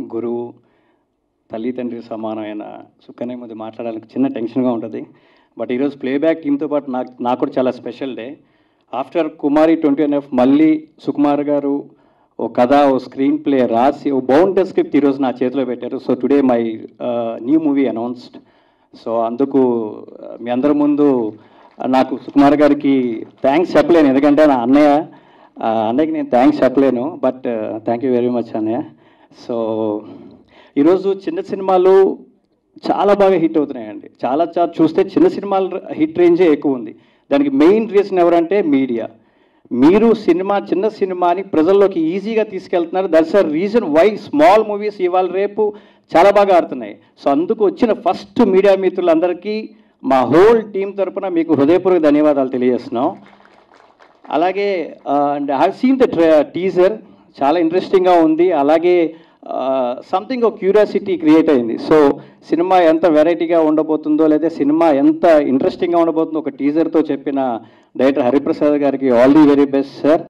గురువు తల్లి తండ్రి సమానమైన సుక్కనే ముందు మాట్లాడడానికి చిన్న టెన్షన్గా ఉంటుంది బట్ ఈరోజు ప్లేబ్యాక్ టీంతో పాటు నాకు నాకు కూడా చాలా special day after Kumari twenty one F మళ్ళీ సుకుమార్ గారు ఓ కథ ఓ స్క్రీన్ ప్లే రాసి ఓ బౌండర్ స్క్రిప్ట్ ఈరోజు నా చేతిలో పెట్టారు so today my new movie announced so అందుకు uh, మీ అందరి ముందు నాకు సుకుమార్ గారికి థ్యాంక్స్ చెప్పలేను ఎందుకంటే నా అన్నయ్య ఆ, అన్నయ్యకి నేను థ్యాంక్స్ చెప్పలేను but thank you very much అన్నయ్య సో ఈరోజు చిన్న సినిమాలు చాలా బాగా హిట్ అవుతున్నాయండి చాలా చాలా చూస్తే చిన్న సినిమాల హిట్ రేంజే ఎక్కువ ఉంది దానికి మెయిన్ రీజన్ ఎవరంటే మీడియా మీరు సినిమా చిన్న సినిమాని ప్రజల్లోకి ఈజీగా తీసుకెళ్తున్నారు that's a reason why small movies ఇవాళ రేపు చాలా బాగా ఆడుతున్నాయి సో అందుకు వచ్చిన ఫస్ట్ మీడియా మిత్రులందరికీ మా హోల్ టీం తరపున మీకు హృదయపూర్వక ధన్యవాదాలు తెలియజేస్తున్నాం అలాగే and have seen the teaser చాలా ఇంట్రెస్టింగ్గా ఉంది అలాగే సంథింగ్ ఒక క్యూరియాసిటీ క్రియేట్ అయింది సో సినిమా ఎంత వెరైటీగా ఉండబోతుందో లేదా సినిమా ఎంత ఇంట్రెస్టింగ్గా ఉండబోతుందో ఒక టీజర్తో చెప్పిన డైరెక్టర్ హరిప్రసాద్ గారికి all the very best sir